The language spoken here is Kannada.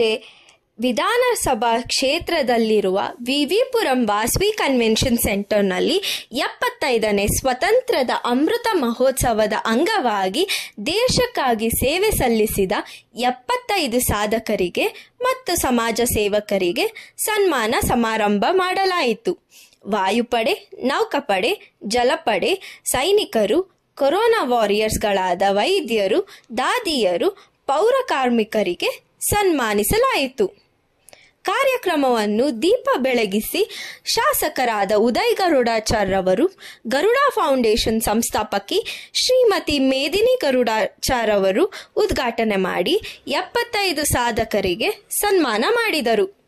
ವಿಧಾನಸಭಾ ಕ್ಷೇತ್ರದಲ್ಲಿರುವ ವಿವಿಪುರಂ ವಾಸ್ವಿ ಕನ್ವೆನ್ಷನ್ ಸೆಂಟರ್ನಲ್ಲಿ ಎಪ್ಪತ್ತೈದನೇ ಸ್ವತಂತ್ರದ ಅಮೃತ ಮಹೋತ್ಸವದ ಅಂಗವಾಗಿ ದೇಶಕ್ಕಾಗಿ ಸೇವೆ ಸಲ್ಲಿಸಿದ ಎಪ್ಪತ್ತೈದು ಸಾಧಕರಿಗೆ ಮತ್ತು ಸಮಾಜ ಸೇವಕರಿಗೆ ಸನ್ಮಾನ ಸಮಾರಂಭ ಮಾಡಲಾಯಿತು ವಾಯುಪಡೆ ನೌಕಾಪಡೆ ಜಲಪಡೆ ಸೈನಿಕರು ಕೊರೋನಾ ವಾರಿಯರ್ಸ್ಗಳಾದ ವೈದ್ಯರು ದಾದಿಯರು ಪೌರ ಕಾರ್ಮಿಕರಿಗೆ ಸನ್ಮಾನಿಸಲಾಯಿತು ಕಾರ್ಯಕ್ರಮವನ್ನು ದೀಪ ಬೆಳಗಿಸಿ ಶಾಸಕರಾದ ಉದಯ್ ಗರುಡಾಚಾರ್ ಅವರು ಗರುಡ ಫೌಂಡೇಶನ್ ಸಂಸ್ಥಾಪಕಿ ಶ್ರೀಮತಿ ಮೇದಿನಿ ಗರುಡಾಚಾರ್ ಅವರು ಉದ್ಘಾಟನೆ ಮಾಡಿ ಎಪ್ಪತ್ತೈದು ಸಾಧಕರಿಗೆ ಸನ್ಮಾನ ಮಾಡಿದರು